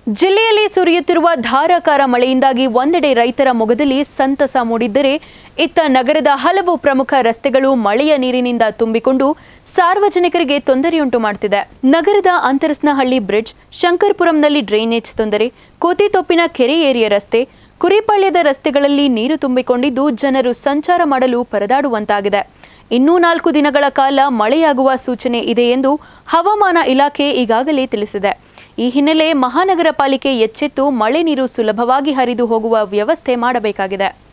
ಜಿಲ್ಲೆಯಲ್ಲಿ ಸುರಿಯುತ್ತಿರುವ ಧಾರಾಕಾರ ಮಳೆಯಿಂದಾಗಿ ಒಂದೆಡೆ ರೈತರ ಮೊಗದಲ್ಲಿ ಸಂತಸ ಮೂಡಿದ್ದರೆ ಇತ್ತ ನಗರದ ಹಲವು ಪ್ರಮುಖ ರಸ್ತೆಗಳು ಮಳೆಯ ನೀರಿನಿಂದ ತುಂಬಿಕೊಂಡು ಸಾರ್ವಜನಿಕರಿಗೆ ತೊಂದರೆಯುಂಟು ಮಾಡುತ್ತಿದೆ ನಗರದ ಅಂತರಸ್ನಹಳ್ಳಿ ಬ್ರಿಡ್ಜ್ ಶಂಕರ್ಪುರಂನಲ್ಲಿ ಡ್ರೈನೇಜ್ ತೊಂದರೆ ಕೋತಿತೊಪ್ಪಿನ ಕೆರೆ ಏರಿಯ ರಸ್ತೆ ಕುರಿಪಾಳ್ಯದ ರಸ್ತೆಗಳಲ್ಲಿ ನೀರು ತುಂಬಿಕೊಂಡಿದ್ದು ಜನರು ಸಂಚಾರ ಮಾಡಲು ಪರದಾಡುವಂತಾಗಿದೆ ಇನ್ನೂ ನಾಲ್ಕು ದಿನಗಳ ಕಾಲ ಮಳೆಯಾಗುವ ಸೂಚನೆ ಇದೆ ಎಂದು ಹವಾಮಾನ ಇಲಾಖೆ ಈಗಾಗಲೇ ತಿಳಿಸಿದೆ ಈ ಹಿನ್ನೆಲೆ ಮಹಾನಗರ ಪಾಲಿಕೆ ಎಚ್ಚೆತ್ತು ಮಳೆ ನೀರು ಸುಲಭವಾಗಿ ಹರಿದು ಹೋಗುವ ವ್ಯವಸ್ಥೆ ಮಾಡಬೇಕಾಗಿದೆ